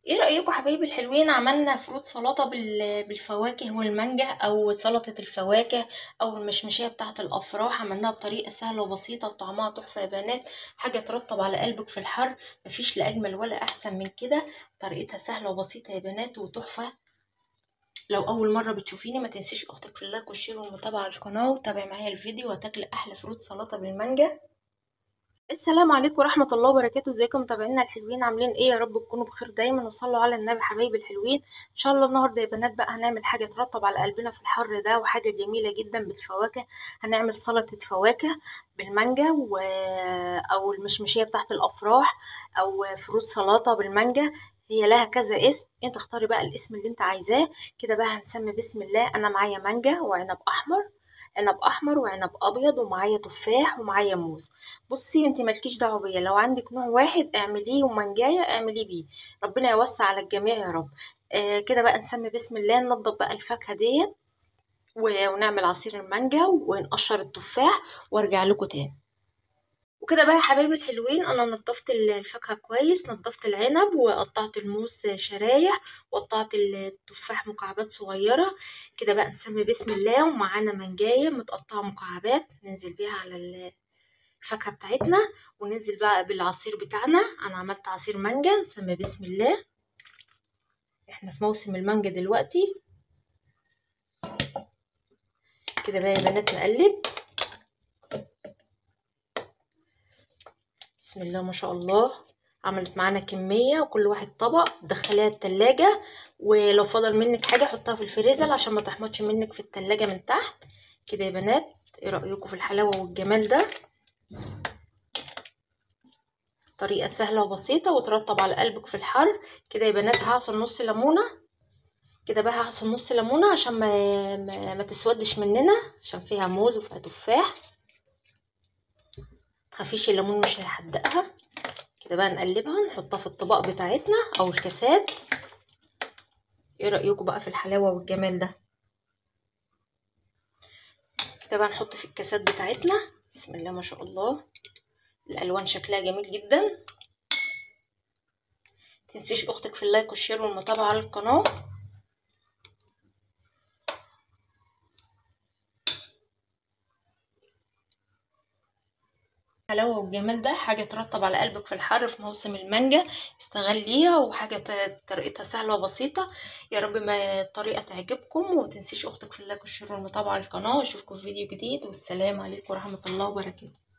ايه رأيكم حبايبي الحلوين عملنا فروت سلطة بال- بالفواكه والمانجا او سلطة الفواكه او المشمشية بتاعة الافراح عملناها بطريقة سهلة وبسيطة وطعمها تحفة يا بنات حاجة ترطب على قلبك في الحر مفيش لا اجمل ولا احسن من كده طريقتها سهلة وبسيطة يا بنات وتحفة لو اول مرة بتشوفيني ما تنسيش اختك في اللايك والشير والمتابعة على القناة وتابعي معايا الفيديو وهتاكلي احلى فروت سلطة بالمانجا السلام عليكم ورحمة الله وبركاته ازيكم متابعينا الحلوين عاملين ايه يا رب تكونوا بخير دايما وصلوا على النبي حبايبي الحلوين ان شاء الله النهارده يا بنات بقى هنعمل حاجة ترطب على قلبنا في الحر ده وحاجة جميلة جدا بالفواكه هنعمل سلطة فواكه بالمانجا و... او المشمشية بتاعت الافراح او فروت سلطة بالمانجا هي لها كذا اسم انت اختاري بقى الاسم اللي انت عايزاه كده بقى هنسمي بسم الله انا معايا مانجا وعنب احمر عنب احمر وعنب ابيض ومعايا تفاح ومعايا موز بصي انت مالكيش دعوه بيا لو عندك نوع واحد اعمليه ومنجايه اعمليه بيه ربنا يوسع على الجميع يا رب آه كده بقى نسمي بسم الله ننضف بقى الفاكهه ديت و- ونعمل عصير المانجا ونقشر التفاح وارجع لكم تاني وكده بقى يا حبايبي الحلوين انا نضفت الفاكهه كويس نضفت العنب وقطعت الموز شرايح وقطعت التفاح مكعبات صغيره كده بقى نسمي بسم الله ومعانا منجايه متقطعه مكعبات ننزل بيها على الفاكهه بتاعتنا وننزل بقى بالعصير بتاعنا انا عملت عصير مانجا نسمي بسم الله احنا في موسم المانجا دلوقتي كده بقى يا بنات نقلب بسم الله ما شاء الله عملت معانا كمية وكل واحد طبق دخليها التلاجة ولو فضل منك حاجة حطها في الفريزر عشان ما تحمضش منك في التلاجة من تحت كده يا بنات ايه رأيكم في الحلاوة والجمال ده طريقة سهلة وبسيطة وترطب على قلبك في الحر كده يا بنات هعصر نص ليمونة كده بقى هعصر نص ليمونة عشان ما, ما, ما تسودش مننا عشان فيها موز وفيها تفاح تخافيش الليمون مش هيحدقها كده بقى نقلبها نحطها في الطبق بتاعتنا او الكاسات ايه رأيكم بقى في الحلاوة والجمال ده كده بقى نحط في الكاسات بتاعتنا بسم الله ما شاء الله الالوان شكلها جميل جدا تنسيش اختك في اللايك والشير والمتابعة على القناة الحلاوة والجمال ده حاجة ترطب على قلبك في الحر في موسم المانجا استغليها وحاجة طريقتها سهلة وبسيطة يا رب ما الطريقة تعجبكم ومتنسيش اختك في اللايك والشير والمتابعة على القناة واشوفكم في فيديو جديد والسلام عليكم ورحمة الله وبركاته